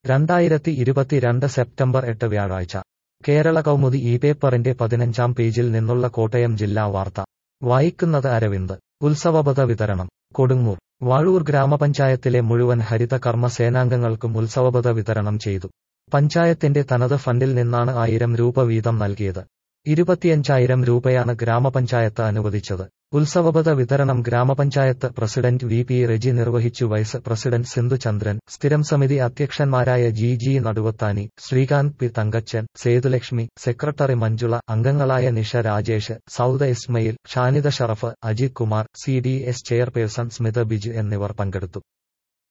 രണ്ടായിരത്തി ഇരുപത്തിരണ്ട് സെപ്റ്റംബർ എട്ട് വ്യാഴാഴ്ച കേരള കൗമുദി ഈ പേപ്പറിന്റെ പതിനഞ്ചാം പേജിൽ നിന്നുള്ള കോട്ടയം ജില്ലാ വാർത്ത വായിക്കുന്നത് അരവിന്ദ് ഉത്സവപത വിതരണം കൊടുങ്ങൂർ വാഴൂർ ഗ്രാമപഞ്ചായത്തിലെ മുഴുവൻ ഹരിത കർമ്മ സേനാംഗങ്ങൾക്കും ഉത്സവപത വിതരണം ചെയ്തു പഞ്ചായത്തിന്റെ തനത് ഫണ്ടിൽ നിന്നാണ് ആയിരം രൂപ വീതം നൽകിയത് ഇരുപത്തിയഞ്ചായിരം രൂപയാണ് ഗ്രാമപഞ്ചായത്ത് അനുവദിച്ചത് ഉത്സവപത വിതരണം ഗ്രാമപഞ്ചായത്ത് പ്രസിഡന്റ് വി പി റെജി നിർവഹിച്ചു വൈസ് പ്രസിഡന്റ് സിന്ധുചന്ദ്രൻ സ്ഥിരം സമിതി അധ്യക്ഷന്മാരായ G G Naduvathani Sreekanth P Thankachan Sethulakshmi secretary Manjula അംഗങ്ങളായ Nisha Rajesh Sauda Ismail Shanida Sharaf Ajith Kumar C D S chairperson Smitha Biju എന്നിവർ പങ്കെടുത്തു